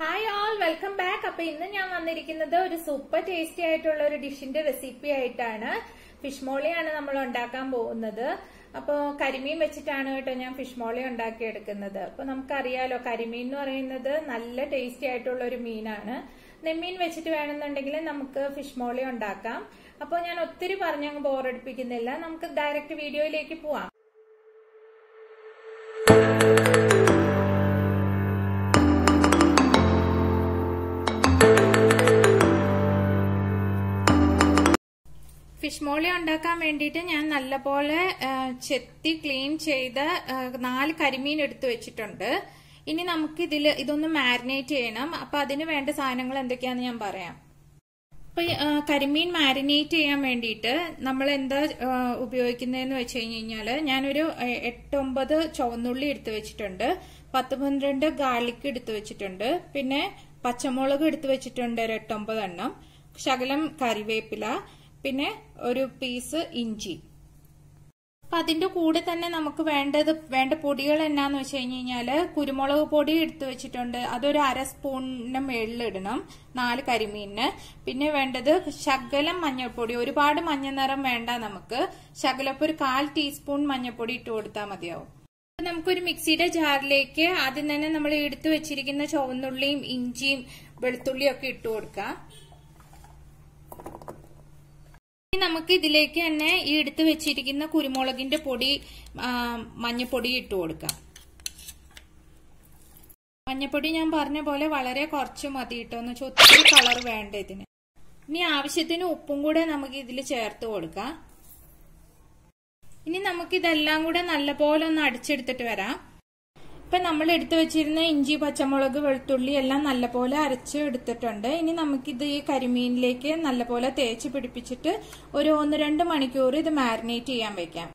hi all welcome back അപ്പൊ ഇന്ന് ഞാൻ വന്നിരിക്കുന്നത് ഒരു സൂപ്പർ ടേസ്റ്റി ആയിട്ടുള്ള ഒരു ഡിഷിന്റെ റെസിപ്പി ആയിട്ടാണ് ഫിഷ് മോളിയാണ് നമ്മൾ ഉണ്ടാക്കാൻ പോകുന്നത് അപ്പൊ കരിമീൻ വെച്ചിട്ടാണ് കേട്ടോ ഞാൻ ഫിഷ് മോളി ഉണ്ടാക്കിയെടുക്കുന്നത് അപ്പൊ നമുക്കറിയാലോ കരിമീൻ എന്ന് പറയുന്നത് നല്ല ടേസ്റ്റി ആയിട്ടുള്ള ഒരു മീനാണ് നെമ്മീൻ വെച്ചിട്ട് വേണമെന്നുണ്ടെങ്കിൽ നമുക്ക് ഫിഷ് മോളി ഉണ്ടാക്കാം അപ്പോൾ ഞാൻ ഒത്തിരി പറഞ്ഞങ്ങ് ബോറടിപ്പിക്കുന്നില്ല നമുക്ക് ഡയറക്റ്റ് വീഡിയോയിലേക്ക് പോവാം ഫിഷ് മോളി ഉണ്ടാക്കാൻ വേണ്ടിയിട്ട് ഞാൻ നല്ലപോലെ ആ, ചെത്തി ക്ലീൻ ചെയ്ത ആ, നാല് കരിമീൻ എടുത്തു വെച്ചിട്ടുണ്ട് ഇനി നമുക്ക് ഇതിൽ ഇതൊന്ന് മാരിനേറ്റ് ചെയ്യണം അപ്പൊ അതിന് വേണ്ട സാധനങ്ങൾ എന്തൊക്കെയാന്ന് ഞാൻ പറയാം അപ്പൊ ഈ, ആ, കരിമീൻ മാരിനേറ്റ് ചെയ്യാൻ വേണ്ടിയിട്ട് നമ്മൾ എന്താ ആ, ഉപയോഗിക്കുന്നതെന്ന് വെച്ച് കഴിഞ്ഞ് കഴിഞ്ഞാല് ഞാനൊരു ആ, എട്ടൊമ്പത് ചുവന്നുള്ളി എടുത്തു വെച്ചിട്ടുണ്ട് പത്ത് പന്ത്രണ്ട് ഗാർലിക് എടുത്തു വെച്ചിട്ടുണ്ട് പിന്നെ പച്ചമുളക് എടുത്തു വെച്ചിട്ടുണ്ട് ഒരു എട്ടൊമ്പത് എണ്ണം ശകലം കറിവേപ്പില പിന്നെ ഒരു പീസ് ഇഞ്ചി അപ്പൊ അതിന്റെ കൂടെ തന്നെ നമുക്ക് വേണ്ടത് വേണ്ട പൊടികൾ എന്നാന്ന് വെച്ച് കഴിഞ്ഞ് കഴിഞ്ഞാല് കുരുമുളക് പൊടി എടുത്തു വെച്ചിട്ടുണ്ട് അതൊരു അര സ്പൂണിന് മേളിലിടണം നാല് കരിമീനിന് പിന്നെ വേണ്ടത് ശകലം മഞ്ഞൾപ്പൊടി ഒരുപാട് മഞ്ഞ നിറം വേണ്ട നമുക്ക് ശകലപ്പ് ഒരു കാൽ ടീസ്പൂൺ മഞ്ഞൾപ്പൊടി ഇട്ട് കൊടുത്താൽ മതിയാവും അപ്പൊ നമുക്കൊരു മിക്സിയുടെ ജാറിലേക്ക് ആദ്യം തന്നെ നമ്മൾ എടുത്തു വെച്ചിരിക്കുന്ന ചുവന്നുള്ളിയും ഇഞ്ചിയും വെളുത്തുള്ളിയും ഒക്കെ ഇട്ട് കൊടുക്കാം ഇനി നമുക്ക് ഇതിലേക്ക് തന്നെ ഈ എടുത്തു വെച്ചിരിക്കുന്ന കുരുമുളകിന്റെ പൊടി ആ, മഞ്ഞപ്പൊടി ഇട്ട് കൊടുക്കാം മഞ്ഞപ്പൊടി ഞാൻ പറഞ്ഞ പോലെ വളരെ കുറച്ച് മതി കേട്ടോ എന്ന് വെച്ചാൽ ഒത്തിരി കളർ വേണ്ട ഇതിന് ഇനി ആവശ്യത്തിന് ഉപ്പും കൂടെ നമുക്ക് ഇതിൽ ചേർത്ത് കൊടുക്കാം ഇനി നമുക്ക് ഇതെല്ലാം കൂടെ നല്ലപോലെ ഒന്ന് അടിച്ചെടുത്തിട്ട് വരാം ഇപ്പൊ നമ്മൾ എടുത്തു വെച്ചിരുന്ന ഇഞ്ചി പച്ചമുളക് വെളുത്തുള്ളി എല്ലാം നല്ലപോലെ അരച്ച് എടുത്തിട്ടുണ്ട് ഇനി നമുക്കിത് ഈ കരിമീനിലേക്ക് നല്ലപോലെ തേച്ച് പിടിപ്പിച്ചിട്ട് ഒരു ഒന്ന് രണ്ട് മണിക്കൂർ ഇത് മാരിനേറ്റ് ചെയ്യാൻ വെക്കാം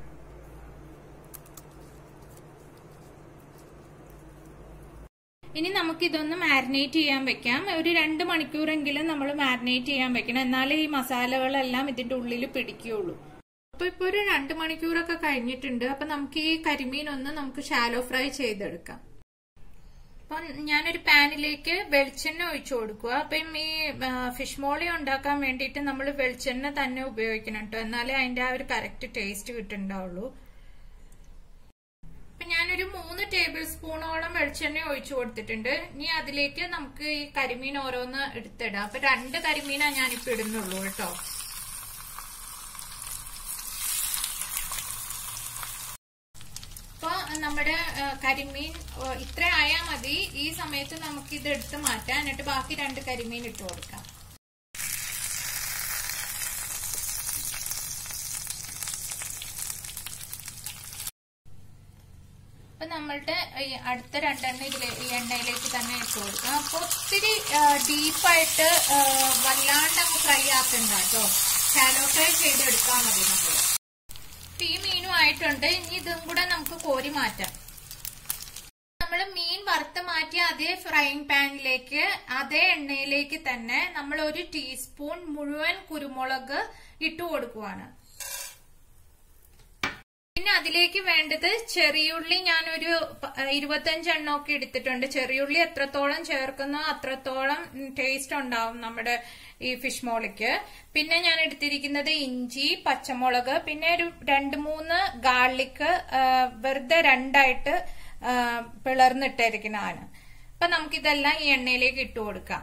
ഇനി നമുക്കിതൊന്ന് മാരിനേറ്റ് ചെയ്യാൻ വെക്കാം ഒരു രണ്ട് മണിക്കൂറെങ്കിലും നമ്മൾ മാരിനേറ്റ് ചെയ്യാൻ വെക്കണം എന്നാലേ ഈ മസാലകളെല്ലാം ഇതിന്റെ ഉള്ളിൽ പിടിക്കുകയുള്ളൂ അപ്പൊ ഇപ്പൊ ഒരു രണ്ട് മണിക്കൂറൊക്കെ കഴിഞ്ഞിട്ടുണ്ട് അപ്പൊ നമുക്ക് ഈ കരിമീൻ ഒന്ന് നമുക്ക് ഷാലോ ഫ്രൈ ചെയ്തെടുക്കാം അപ്പൊ ഞാനൊരു പാനിലേക്ക് വെളിച്ചെണ്ണ ഒഴിച്ചു കൊടുക്കുക അപ്പം ഈ ഫിഷ് മോളി ഉണ്ടാക്കാൻ വേണ്ടിയിട്ട് നമ്മൾ വെളിച്ചെണ്ണ തന്നെ ഉപയോഗിക്കണം കേട്ടോ എന്നാലേ അതിന്റെ ആ ഒരു കറക്റ്റ് ടേസ്റ്റ് കിട്ടുന്നുണ്ടാവുള്ളൂ അപ്പൊ ഞാനൊരു മൂന്ന് ടേബിൾ സ്പൂണോളം വെളിച്ചെണ്ണ ഒഴിച്ചു കൊടുത്തിട്ടുണ്ട് ഇനി അതിലേക്ക് നമുക്ക് ഈ കരിമീൻ ഓരോന്ന് എടുത്തിടാം അപ്പൊ രണ്ട് കരിമീനാ ഞാനിപ്പോ ഇടുന്നുള്ളൂ കേട്ടോ അപ്പൊ നമ്മുടെ ആ, കരിമീൻ ഓ, ഇത്ര ആയാൽ മതി ഈ സമയത്ത് നമുക്ക് ഇത് എടുത്ത് മാറ്റാം എന്നിട്ട് ബാക്കി രണ്ട് കരിമീൻ ഇട്ട് കൊടുക്കാം അപ്പൊ നമ്മളുടെ ഈ അടുത്ത രണ്ടെണ്ണം ഇതിലെ ഈ എണ്ണയിലേക്ക് തന്നെ ഇട്ട് കൊടുക്കാം അപ്പൊ ഒത്തിരി ഡീപ്പായിട്ട് വല്ലാണ്ട് അങ്ങ് ഫ്രൈ ആക്കണ്ട കേട്ടോ ഷാലോ ഫ്രൈ ചെയ്തെടുക്കാൻ മതി നമ്മൾ ഈ മീനും ആയിട്ടുണ്ട് ഇനി ഇതും കൂടെ നമുക്ക് കോരി മാറ്റാം നമ്മൾ മീൻ വറുത്ത് മാറ്റിയ അതേ ഫ്രൈങ് പാനിലേക്ക് അതേ എണ്ണയിലേക്ക് തന്നെ നമ്മൾ ഒരു ടീസ്പൂൺ മുഴുവൻ കുരുമുളക് ഇട്ടു കൊടുക്കുവാണ് പിന്നെ അതിലേക്ക് വേണ്ടത് ചെറിയുള്ളി ഞാനൊരു പ- ഇരുപത്തഞ്ച് എണ്ണമൊക്കെ എടുത്തിട്ടുണ്ട് ചെറിയുള്ളി എത്രത്തോളം ചേർക്കുന്നോ അത്രത്തോളം ടേസ്റ്റ് ഉണ്ടാവും നമ്മുടെ ഈ ഫിഷ് മോളിക്ക് പിന്നെ ഞാൻ എടുത്തിരിക്കുന്നത് ഇഞ്ചി പച്ചമുളക് പിന്നെ ഒരു രണ്ട് മൂന്ന് ഗാർലിക് വെറുതെ രണ്ടായിട്ട് ആ, പിളർന്നിട്ടിരിക്കുന്നതാണ് അപ്പൊ നമുക്കിതെല്ലാം ഈ എണ്ണയിലേക്ക് ഇട്ട് കൊടുക്കാം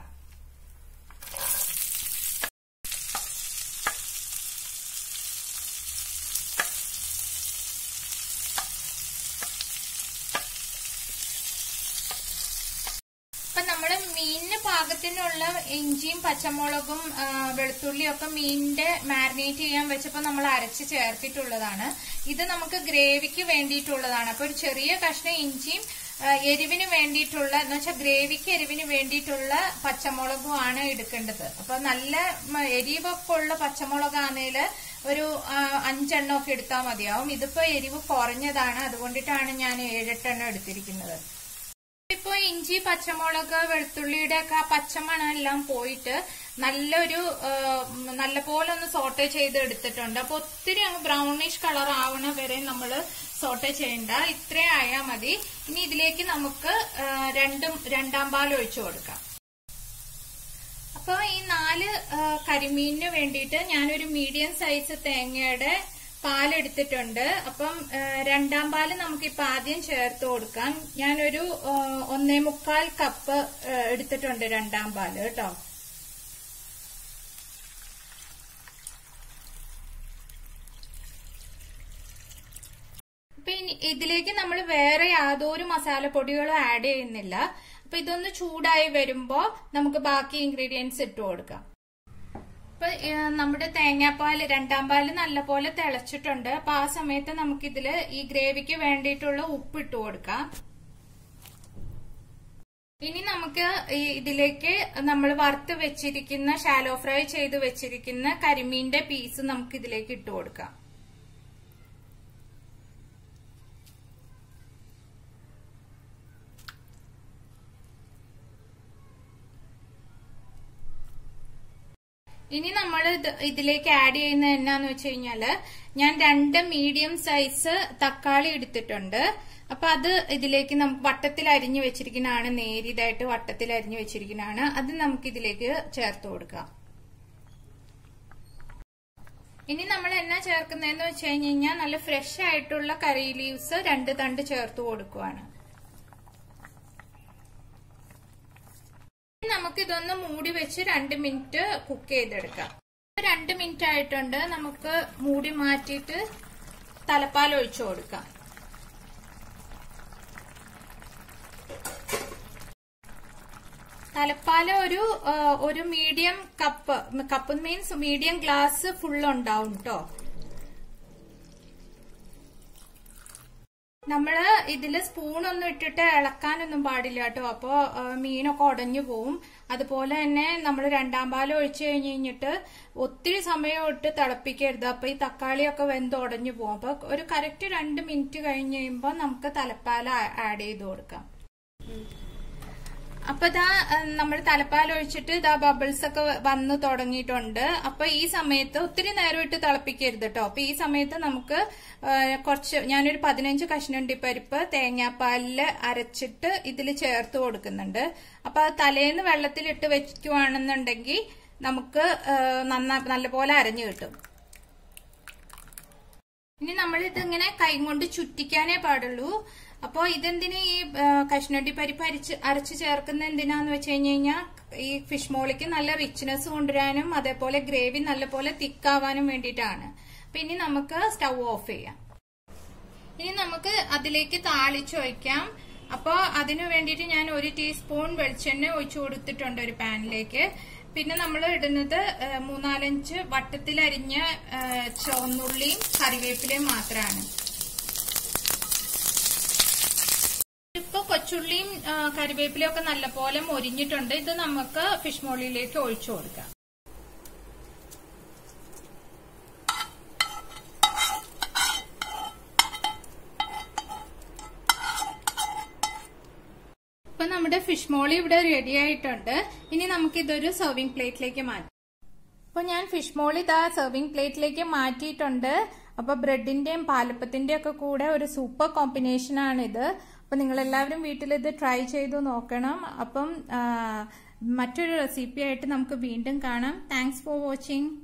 അപ്പൊ നമ്മള് മീനിന് പാകത്തിനുള്ള ഇഞ്ചിയും പച്ചമുളകും ആ, വെളുത്തുള്ളിയും ഒക്കെ മീനിന്റെ മാരിനേറ്റ് ചെയ്യാൻ വെച്ചപ്പോ നമ്മൾ അരച്ച് ചേർത്തിട്ടുള്ളതാണ് ഇത് നമുക്ക് ഗ്രേവിക്ക് വേണ്ടിയിട്ടുള്ളതാണ് അപ്പൊ ഒരു ചെറിയ കഷ്ണം ഇഞ്ചിയും ആ, എരിവിന് വേണ്ടിയിട്ടുള്ള എന്ന് വെച്ചാൽ ഗ്രേവിക്ക് എരിവിന് വേണ്ടിയിട്ടുള്ള പച്ചമുളകും ആണ് എടുക്കേണ്ടത് അപ്പൊ നല്ല മ, എരിവൊക്കെ ഉള്ള പച്ചമുളകാണേല് ഒരു ആ, അഞ്ചെണ്ണം ഒക്കെ എടുത്താൽ മതിയാവും ഇതിപ്പോ എരിവ് കുറഞ്ഞതാണ് അതുകൊണ്ടിട്ടാണ് ഞാൻ ഏഴെട്ടെണ്ണം എടുത്തിരിക്കുന്നത് ഇപ്പൊ ഇഞ്ചി പച്ചമുളക് വെളുത്തുള്ളിയുടെ ഒക്കെ ആ പച്ചമണം എല്ലാം പോയിട്ട് നല്ലൊരു നല്ല പോലെ ഒന്ന് സോട്ടേ ചെയ്ത് എടുത്തിട്ടുണ്ട് അപ്പൊ ഒത്തിരി അങ്ങ് ബ്രൗണിഷ് കളർ ആവണ വരെ നമ്മൾ സോട്ടെ ചെയ്യണ്ട ഇത്രയും ആയാൽ മതി ഇനി ഇതിലേക്ക് നമുക്ക് ആ, രണ്ടും രണ്ടാം പാൽ ഒഴിച്ചു കൊടുക്കാം അപ്പൊ ഈ നാല് ആ, കരിമീനിന് വേണ്ടിയിട്ട് ഞാനൊരു മീഡിയം സൈസ് തേങ്ങയുടെ പാലെടുത്തിട്ടുണ്ട് അപ്പം ആ, രണ്ടാം പാല് നമുക്കിപ്പോ ആദ്യം ചേർത്ത് കൊടുക്കാം ഞാനൊരു ആ, ഒന്നേ മുക്കാൽ കപ്പ് ആ, എടുത്തിട്ടുണ്ട് രണ്ടാം പാല് കേട്ടോ അപ്പൊ ഇനി ഇതിലേക്ക് നമ്മൾ വേറെ യാതൊരു മസാലപ്പൊടികളും ആഡ് ചെയ്യുന്നില്ല അപ്പൊ ഇതൊന്ന് ചൂടായി വരുമ്പോ നമുക്ക് ബാക്കി ഇൻഗ്രീഡിയൻസ് ഇട്ട് കൊടുക്കാം അപ്പൊ ഏഹ്, നമ്മുടെ തേങ്ങാപ്പാല് രണ്ടാം പാല് നല്ലപോലെ തിളച്ചിട്ടുണ്ട് അപ്പൊ ആ സമയത്ത് നമുക്കിതില് ഈ ഗ്രേവിക്ക് വേണ്ടിയിട്ടുള്ള ഉപ്പ് ഇട്ട് കൊടുക്കാം ഇനി നമുക്ക് ഈ ഇതിലേക്ക് നമ്മൾ വറുത്ത് വെച്ചിരിക്കുന്ന ഷാലോ ഫ്രൈ ചെയ്ത് വെച്ചിരിക്കുന്ന കരിമീന്റെ പീസ് നമുക്ക് ഇതിലേക്ക് ഇട്ട് കൊടുക്കാം ഇനി നമ്മൾ ഇതിലേക്ക് ആഡ് ചെയ്യുന്ന എന്നാന്ന് വെച്ച് കഴിഞ്ഞാല് ഞാൻ രണ്ട് മീഡിയം സൈസ് തക്കാളി എടുത്തിട്ടുണ്ട് അപ്പൊ അത് ഇതിലേക്ക് നമുക്ക് വട്ടത്തിൽ അരിഞ്ഞു വെച്ചിരിക്കുന്നതാണ് നേരിയതായിട്ട് വട്ടത്തിൽ അരിഞ്ഞു വെച്ചിരിക്കുന്നതാണ് അത് നമുക്ക് ഇതിലേക്ക് ചേർത്ത് കൊടുക്കാം ഇനി നമ്മൾ എന്നാ ചേർക്കുന്നതെന്ന് വെച്ച് കഴിഞ്ഞ് കഴിഞ്ഞാൽ നല്ല ഫ്രഷ് ആയിട്ടുള്ള കറി ലീവ്സ് രണ്ട് തണ്ട് ചേർത്ത് കൊടുക്കുവാണ് നമുക്ക് ഇതൊന്ന് മൂടി വെച്ച് രണ്ട് മിനിറ്റ് കുക്ക് ചെയ്തെടുക്കാം രണ്ട് മിനിറ്റ് ആയിട്ടുണ്ട് നമുക്ക് മൂടി മാറ്റിയിട്ട് തലപ്പാൽ ഒഴിച്ചു കൊടുക്കാം തലപ്പാല് ഒരു ആ, ഒരു medium cup cup means medium glass full ഉണ്ടാവും കേട്ടോ നമ്മള് ഇതില് സ്പൂണൊന്നും ഇട്ടിട്ട് ഇളക്കാനൊന്നും പാടില്ല കേട്ടോ അപ്പൊ ആ, മീനൊക്കെ ഉടഞ്ഞു പോവും അതുപോലെ തന്നെ നമ്മൾ രണ്ടാം പാലം ഒഴിച്ചു കഴിഞ്ഞ് കഴിഞ്ഞിട്ട് ഒത്തിരി സമയം ഇട്ട് തിളപ്പിക്കരുത് അപ്പൊ ഈ തക്കാളിയൊക്കെ വെന്ത് ഉടഞ്ഞു പോകും അപ്പൊ ഒരു കറക്റ്റ് രണ്ട് മിനിറ്റ് കഴിഞ്ഞ് കഴിയുമ്പോൾ നമുക്ക് തലപ്പാല ആഡ് ചെയ്ത് കൊടുക്കാം അപ്പൊ ഇതാ നമ്മൾ തലപ്പാൽ ഒഴിച്ചിട്ട് ഇതാ ബബിൾസ് ഒക്കെ വന്നു തുടങ്ങിയിട്ടുണ്ട് അപ്പൊ ഈ സമയത്ത് ഒത്തിരി നേരം ഇട്ട് തിളപ്പിക്കരുത് കേട്ടോ അപ്പൊ ഈ സമയത്ത് നമുക്ക് ആ, കുറച്ച് ഞാനൊരു പതിനഞ്ച് കഷ്ണണ്ടി പരിപ്പ് തേങ്ങാപ്പാലില് അരച്ചിട്ട് ഇതിൽ ചേർത്ത് കൊടുക്കുന്നുണ്ട് അപ്പൊ അത് തലേന്ന് വെള്ളത്തിലിട്ട് വെക്കുവാണെന്നുണ്ടെങ്കിൽ നമുക്ക് ആ, നന്നാ നല്ലപോലെ അരഞ്ഞു കിട്ടും ഇനി നമ്മൾ ഇതിങ്ങനെ കൈ കൊണ്ട് ചുറ്റിക്കാനേ പാടുള്ളൂ അപ്പോൾ ഇതെന്തിനു ഈ ആ, കശുവണ്ടി പരിപ്പ് അരിച്ച് അരച്ച് ചേർക്കുന്ന എന്തിനാന്ന് വെച്ച് കഴിഞ്ഞ് കഴിഞ്ഞാൽ ഈ ഫിഷ് മോളിക്ക് നല്ല റിച്ച്നെസ് കൊണ്ടുവരാനും അതേപോലെ ഗ്രേവി നല്ലപോലെ തിക്കാവാനും വേണ്ടിയിട്ടാണ് അപ്പൊ ഇനി നമുക്ക് സ്റ്റൗ ഓഫ് ചെയ്യാം ഇനി നമുക്ക് അതിലേക്ക് താളിച്ച് ഒഴിക്കാം അപ്പോൾ അതിനു വേണ്ടിയിട്ട് ഞാൻ ഒരു ടീസ്പൂൺ വെളിച്ചെണ്ണ ഒഴിച്ചു കൊടുത്തിട്ടുണ്ട് ഒരു പാനിലേക്ക് പിന്നെ നമ്മൾ ഇടുന്നത് ആ, മൂന്നാലഞ്ച് വട്ടത്തിലരിഞ്ഞ ആ, ചുവന്നുള്ളിയും കറിവേപ്പിലയും മാത്രമാണ് ഇപ്പൊ കൊച്ചുള്ളിയും ആ, കറിവേപ്പിലയും ഒക്കെ നല്ലപോലെ മൊരിഞ്ഞിട്ടുണ്ട് ഇത് നമുക്ക് ഫിഷ് മോളിയിലേക്ക് ഒഴിച്ചു കൊടുക്കാം ഇപ്പൊ നമ്മുടെ ഫിഷ് മോളി ഇവിടെ റെഡി ആയിട്ടുണ്ട് ഇനി നമുക്ക് ഇതൊരു സെർവിംഗ് പ്ലേറ്റിലേക്ക് മാറ്റാം അപ്പൊ ഞാൻ ഫിഷ് മോളി ഇതാ സെർവിംഗ് പ്ലേറ്റിലേക്ക് മാറ്റിയിട്ടുണ്ട് അപ്പൊ ബ്രെഡിന്റെയും പാലപ്പത്തിന്റെയും ഒക്കെ കൂടെ ഒരു സൂപ്പർ കോമ്പിനേഷൻ ആണ് ഇത് അപ്പൊ നിങ്ങൾ എല്ലാവരും വീട്ടിൽ ഇത് ട്രൈ ചെയ്തു നോക്കണം അപ്പം ആ, മറ്റൊരു റെസിപ്പി ആയിട്ട് നമുക്ക് വീണ്ടും കാണാം താങ്ക്സ് ഫോർ വാച്ചിങ്